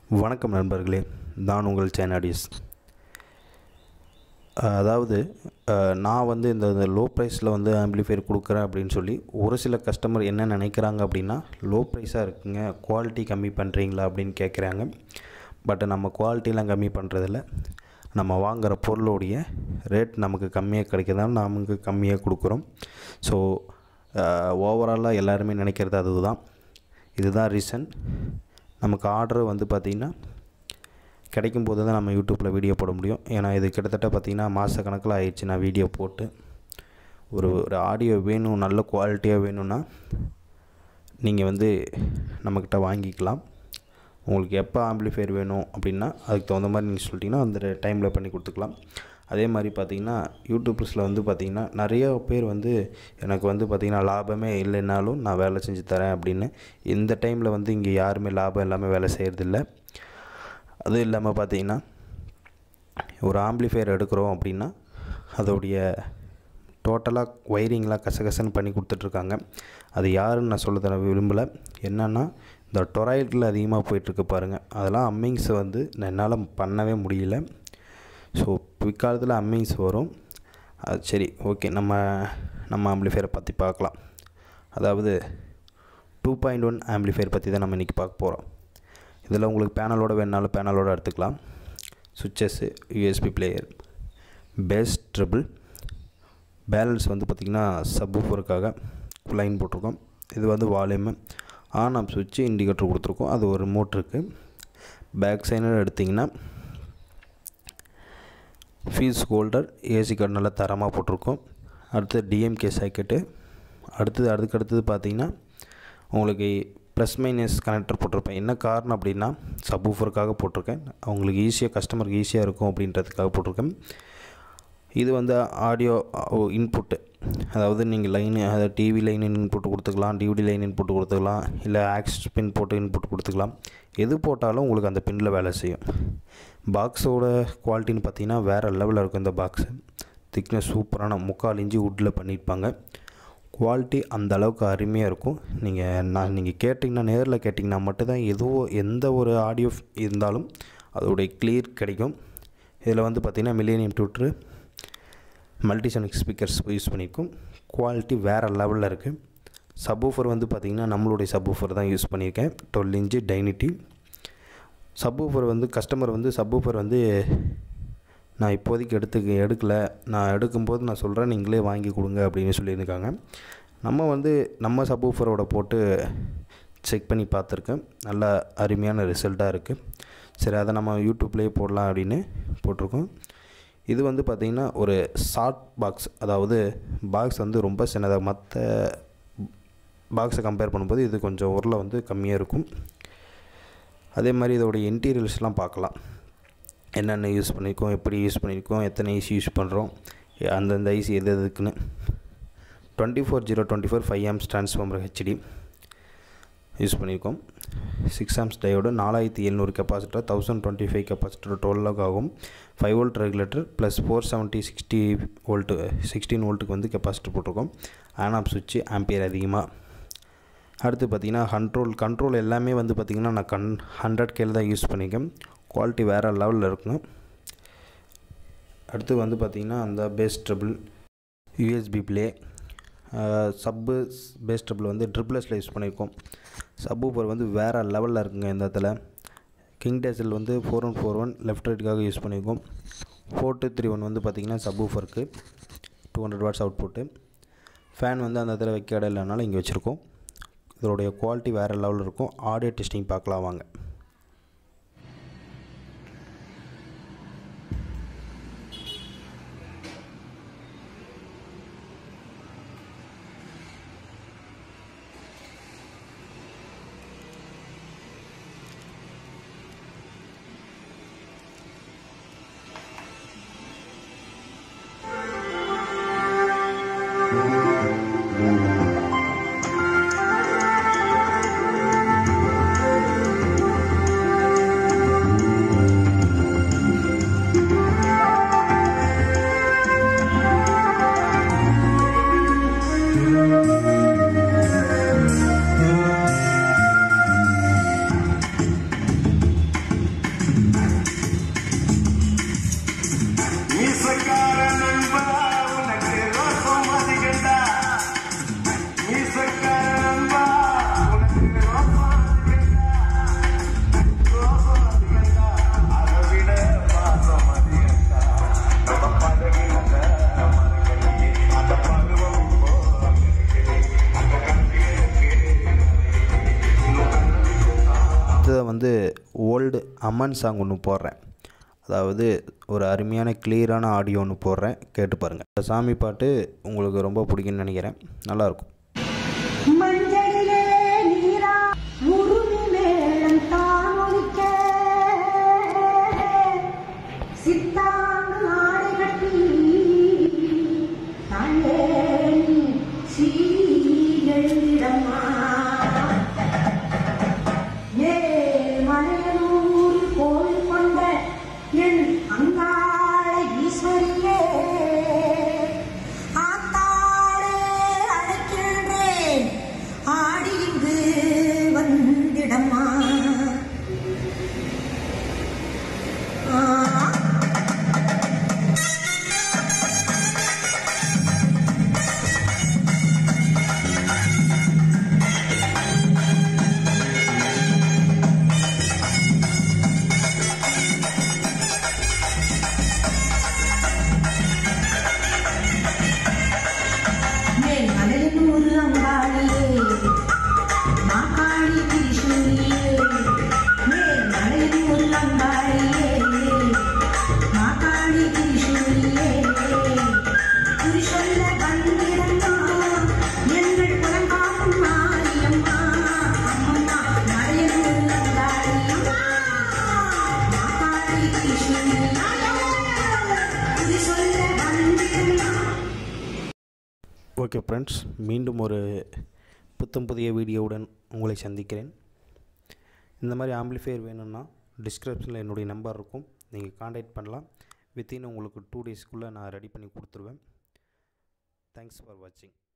வணக்கம் நண்பர்களே நான் உங்கள் சேனாடிஸ் அதாவது அஹ், நான் வந்து இந்த லோ ப்ரைஸில் வந்து ஆம்பிளிஃபையர் கொடுக்குறேன் அப்படின்னு சொல்லி ஒரு சில கஸ்டமர் என்ன நினைக்கிறாங்க அப்படின்னா லோ ப்ரைஸாக இருக்குங்க குவாலிட்டி கம்மி பண்ணுறீங்களா அப்படின்னு கேட்குறாங்க பட் நம்ம குவாலிட்டிலாம் கம்மி பண்ணுறதில்ல நம்ம வாங்குகிற பொருளுடைய ரேட் நமக்கு கம்மியாக கிடைக்கிறதால நமக்கு கம்மியாக கொடுக்குறோம் ஸோ ஓவராலாக எல்லாருமே நினைக்கிறது அதுதான் இதுதான் ரீசன் நமக்கு ஆர்டர் வந்து பார்த்திங்கன்னா கிடைக்கும் போது தான் நம்ம யூடியூப்பில் வீடியோ போட முடியும் ஏன்னா இது கிட்டத்தட்ட பார்த்திங்கன்னா மாத கணக்கில் ஆயிடுச்சு நான் வீடியோ போட்டு ஒரு ஒரு ஆடியோ வேணும் நல்ல குவாலிட்டியாக வேணும்னா நீங்கள் வந்து நம்மக்கிட்ட வாங்கிக்கலாம் உங்களுக்கு எப்போ ஆம்பிளிஃபையர் வேணும் அப்படின்னா அதுக்கு தகுந்த மாதிரி நீங்கள் சொல்லிட்டீங்கன்னா அந்த டைமில் பண்ணி கொடுத்துக்கலாம் அதே மாதிரி பார்த்தீங்கன்னா யூடியூப்ஸில் வந்து பார்த்திங்கன்னா நிறைய பேர் வந்து எனக்கு வந்து பார்த்திங்கன்னா லாபமே இல்லைன்னாலும் நான் வேலை செஞ்சு தரேன் அப்படின்னு இந்த டைமில் வந்து இங்கே யாருமே லாபம் இல்லாமல் வேலை செய்கிறதில்ல அதுவும் இல்லாமல் பார்த்தீங்கன்னா ஒரு ஆம்பிளிஃபையர் எடுக்கிறோம் அப்படின்னா அதோடைய டோட்டலாக ஒயரிங்லாம் கசகசன்னு பண்ணி கொடுத்துட்ருக்காங்க அது யாருன்னு நான் சொல்ல தர விரும்பலை என்னென்னா இந்த டொராய்டில் அதிகமாக போயிட்டுருக்கு பாருங்கள் அதெல்லாம் அம்மிங்ஸ் வந்து நான் என்னால் பண்ணவே முடியல ஸோ பிற்காலத்தில் அம்மிங்ஸ் வரும் அது சரி ஓகே நம்ம நம்ம ஆம்பிளிஃபையரை பற்றி பார்க்கலாம் அதாவது டூ பாயிண்ட் ஒன் ஆம்பிளிஃபையர் பற்றி தான் நம்ம இன்றைக்கி பார்க்க போகிறோம் இதில் உங்களுக்கு பேனலோட வேணாலும் பேனலோட எடுத்துக்கலாம் switches USB player bass treble balance வந்து பார்த்திங்கன்னா சப்வூஃபருக்காக லைன் போட்டிருக்கோம் இது வந்து வால்யூமு ஆன் ஆஃப் சுவிட்சு இண்டிகேட்டர் கொடுத்துருக்கோம் அது ஒரு மோட்ருக்கு பேக் சைடு எடுத்திங்கன்னா ஃபீஸ் ஹோல்டர் ஏசி கார்டு நல்லா தரமாக போட்டிருக்கோம் அடுத்து டிஎம்கே சாக்கெட்டு அடுத்தது அதுக்கு அடுத்தது பார்த்தீங்கன்னா உங்களுக்கு ப்ளஸ் மைனஸ் கனெக்டர் போட்டிருப்பேன் என்ன காரணம் அப்படின்னா சப்வூஃபருக்காக போட்டிருக்கேன் அவங்களுக்கு ஈஸியாக கஸ்டமருக்கு ஈஸியாக இருக்கும் அப்படின்றதுக்காக போட்டிருக்கேன் இது வந்து ஆடியோ இன்புட்டு அதாவது நீங்கள் லைனு அதாவது டிவி லைன் இன்புட் கொடுத்துக்கலாம் டிவிடி லைன் இன்புட் கொடுத்துக்கலாம் இல்லை ஆக்ஸ் பின் போட்டு இன்புட் கொடுத்துக்கலாம் எது போட்டாலும் உங்களுக்கு அந்த பின்னில் வேலை செய்யும் பாக்ஸோட குவாலிட்டின்னு பார்த்தீங்கன்னா வேறு லெவலில் இருக்கும் இந்த பாக்ஸு திக்னஸ் சூப்பரான முக்கால் இன்ச்சு வுட்டில் பண்ணியிருப்பாங்க குவாலிட்டி அந்த அளவுக்கு அருமையாக இருக்கும் நீங்கள் நான் நீங்கள் கேட்டிங்கன்னா நேரில் கேட்டிங்கன்னா மட்டும்தான் ஏதோ எந்த ஒரு ஆடியோ இருந்தாலும் அதோடைய கிளியர் கிடைக்கும் இதில் வந்து பார்த்திங்கன்னா millennium tweeter multisonic speakers use பண்ணியிருக்கோம் குவாலிட்டி வேறு லெவலில் இருக்குது சப்வூஃபர் வந்து பார்த்திங்கன்னா நம்மளுடைய சப்வூஃபர் தான் யூஸ் பண்ணியிருக்கேன் டுவெல் இன்ச்சு டைனிட்டி சப்வூஃபர் வந்து கஸ்டமர் வந்து சப்வூஃபர் வந்து நான் இப்போதைக்கு எடுத்துக்க எடுக்கலை நான் எடுக்கும்போது நான் சொல்கிறேன் நீங்களே வாங்கி கொடுங்க அப்படின்னு சொல்லியிருக்காங்க நம்ம வந்து நம்ம சப்வூஃபரோட போட்டு செக் பண்ணி பார்த்துருக்கேன் நல்ல அருமையான ரிசல்ட்டாக இருக்குது சரி அதை நம்ம யூடியூப்லேயே போடலாம் அப்படின்னு போட்டிருக்கோம் இது வந்து பார்த்திங்கன்னா ஒரு ஷார்ட் பாக்ஸ் அதாவது பாக்ஸ் வந்து ரொம்ப சின்னதாக மற்ற பாக்ஸை கம்பேர் பண்ணும்போது இது கொஞ்சம் உருளை வந்து கம்மியாக இருக்கும் அதே மாதிரி இதோடைய இன்டீரியர்ஸ்லாம் பார்க்கலாம் என்னென்ன யூஸ் பண்ணியிருக்கோம் எப்படி யூஸ் பண்ணியிருக்கோம் எத்தனை ஐசி யூஸ் பண்ணுறோம் அந்தந்த ஐசி எது எதுக்குன்னு twenty four zero twenty four five amps transformer HD use பண்ணியிருக்கோம் சிக்ஸ் ஆம்ஸ் டயோடு நாலாயிரத்தி எழுநூறு capacitor thousand twenty five capacitor twelve ஆகும் five volt regulator plus four seventy sixty volt sixteen வோல்ட்டுக்கு வந்து கெப்பாசிட்டர் போட்டிருக்கோம் ஆன் ஆஃப் சுவிட்சு ampere அதிகமாக அடுத்து பார்த்திங்கன்னா கண்ட்ரோல் கண்ட்ரோல் எல்லாமே வந்து பார்த்திங்கன்னா நான் கன் ஹண்ட்ரட் கேல தான் யூஸ் பண்ணியிருக்கேன் குவாலிட்டி வேறு லெவலில் இருக்கும் அடுத்து வந்து பார்த்திங்கன்னா அந்த bass treble USB play sub bass treble வந்து ட்ரிபிளஸில் யூஸ் பண்ணியிருக்கோம் சப்பூஃபர் வந்து வேறு லெவலில் இருக்குங்க இந்த இடத்துல கிங் டேசல் வந்து four one four one left ரைட்டுக்காக யூஸ் பண்ணியிருக்கோம் ஃபோர் டூ த்ரீ ஒன் வந்து பார்த்திங்கன்னா சப்பூஃபருக்கு two hundred watts output fan வந்து அந்த இடத்துல வைக்க இடம் இல்லைனாலும் இங்கே வச்சுருக்கோம் இதோடைய குவாலிட்டி வேறு லெவலில் இருக்கும் ஆடியோ டெஸ்டிங் பார்க்கலாம் வாங்க அடுத்தது ஓல்டு அம்மன் சாங் ஒன்று போடுறேன் அதாவது ஒரு அருமையான கிளியரான ஆடியோ ஒன்று போடுறேன் கேட்டு பாருங்கள் இந்த சாமி பாட்டு உங்களுக்கு ரொம்ப பிடிக்கும்னு நினைக்கிறேன் நல்லாயிருக்கும் மஞ்சளிலே நீரா முருகி மேளம் தாமொலிக்க சித்தாங்கு ஆடை கட்டி தள்ளேனி சீரழிடம்மா ஏழ் மலையனூர் கோயில் கொண்ட என் அங்காள ஈஸ்வரியே ஆத்தாளே அழைக்கின்றேன் ஆடி இங்கு வந்திடம்மா ஆ மேல் மலையனூர் அங்காளியே மாகாளி திரிசூலியே மேல் மலையனூர் அங்காளியே மாகாளி திரிசூலியே குறி சொல்ல வந்திடம்மா எங்கள் குலங்காக்கும் மாரியம்மா அம்மம்மா மலையனூர் அங்காளியம்மா மாகாளி திரிசூலியே குறி சொல்ல வந்திடம்மா ஓகே ஃப்ரெண்ட்ஸ் மீண்டும் ஒரு புத்தம் புதிய வீடியோவுடன் உங்களை சந்திக்கிறேன் இந்த மாதிரி ஆம்பிளிஃபையர் வேணும்னா டிஸ்கிரிப்ஷனில் என்னுடைய நம்பர் இருக்கும் நீங்கள் காண்டாக்ட் பண்ணலாம் வித்தின் உங்களுக்கு டூ டேஸ்க்குள்ளே நான் ரெடி பண்ணி கொடுத்துருவேன் தேங்க்ஸ் ஃபார் வாட்சிங்